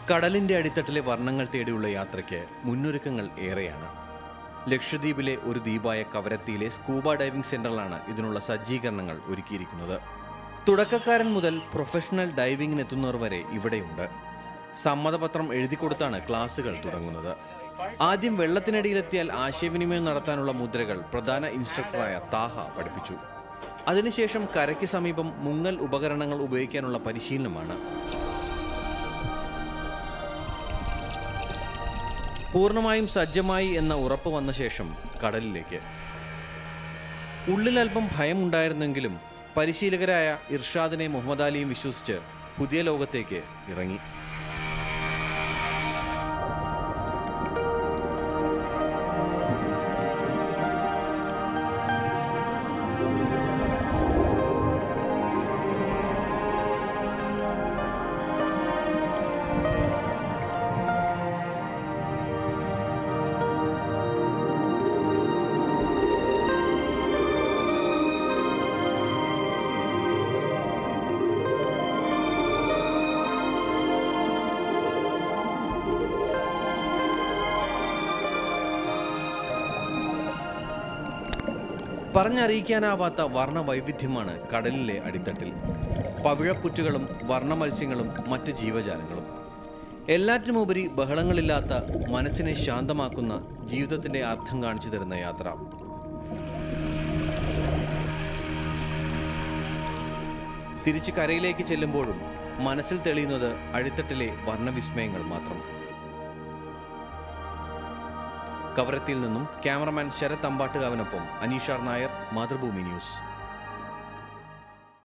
കടലിന്റെ അടിത്തട്ടിലെ വർണ്ണങ്ങൾ തേടിയുള്ള യാത്രയ്ക്ക് മുന്നൊരുക്കങ്ങൾ ഏറെയാണ് ലക്ഷദ്വീപിലെ ഒരു ദ്വീപായ കവരത്തിയിലെ സ്കൂബ ഡൈവിംഗ് സെന്ററിലാണ് ഇതിനുള്ള സജ്ജീകരണങ്ങൾ ഒരുക്കിയിരിക്കുന്നത് തുടക്കക്കാരൻ മുതൽ പ്രൊഫഷണൽ ഡൈവിംഗിന് എത്തുന്നവർ വരെ ഇവിടെയുണ്ട് സമ്മതപത്രം എഴുതി കൊടുത്താണ് ക്ലാസുകൾ തുടങ്ങുന്നത് ആദ്യം വെള്ളത്തിനടിയിലെത്തിയാൽ ആശയവിനിമയം നടത്താനുള്ള മുദ്രകൾ പ്രധാന ഇൻസ്ട്രക്ടറായ താഹ പഠിപ്പിച്ചു അതിനുശേഷം കരയ്ക്ക് സമീപം മുങ്ങൽ ഉപകരണങ്ങൾ ഉപയോഗിക്കാനുള്ള പരിശീലനമാണ് പൂർണ്ണമായും സജ്ജമായി എന്ന ഉറപ്പ് വന്ന ശേഷം കടലിലേക്ക് ഉള്ളിൽ അല്പം ഭയമുണ്ടായിരുന്നെങ്കിലും പരിശീലകരായ ഇർഷാദിനെ മുഹമ്മദ് അലിയും വിശ്വസിച്ച് പുതിയ ലോകത്തേക്ക് ഇറങ്ങി പറഞ്ഞറിയിക്കാനാവാത്ത വർണ്ണവൈവിധ്യമാണ് കടലിലെ അടിത്തട്ടിൽ പവിഴപ്പുറ്റുകളും വർണ്ണമത്സ്യങ്ങളും മറ്റ് ജീവജാലങ്ങളും എല്ലാറ്റിനുമുപരി ബഹളങ്ങളില്ലാത്ത മനസ്സിനെ ശാന്തമാക്കുന്ന ജീവിതത്തിന്റെ അർത്ഥം കാണിച്ചു തരുന്ന യാത്ര തിരിച്ച് കരയിലേക്ക് ചെല്ലുമ്പോഴും മനസ്സിൽ തെളിയുന്നത് അടിത്തട്ടിലെ വർണ്ണവിസ്മയങ്ങൾ മാത്രം കവരത്തിയിൽ നിന്നും ക്യാമറമാൻ ശരത് അമ്പാട്ടുകാവിനൊപ്പം അനീഷാർ നായർ മാതൃഭൂമി ന്യൂസ്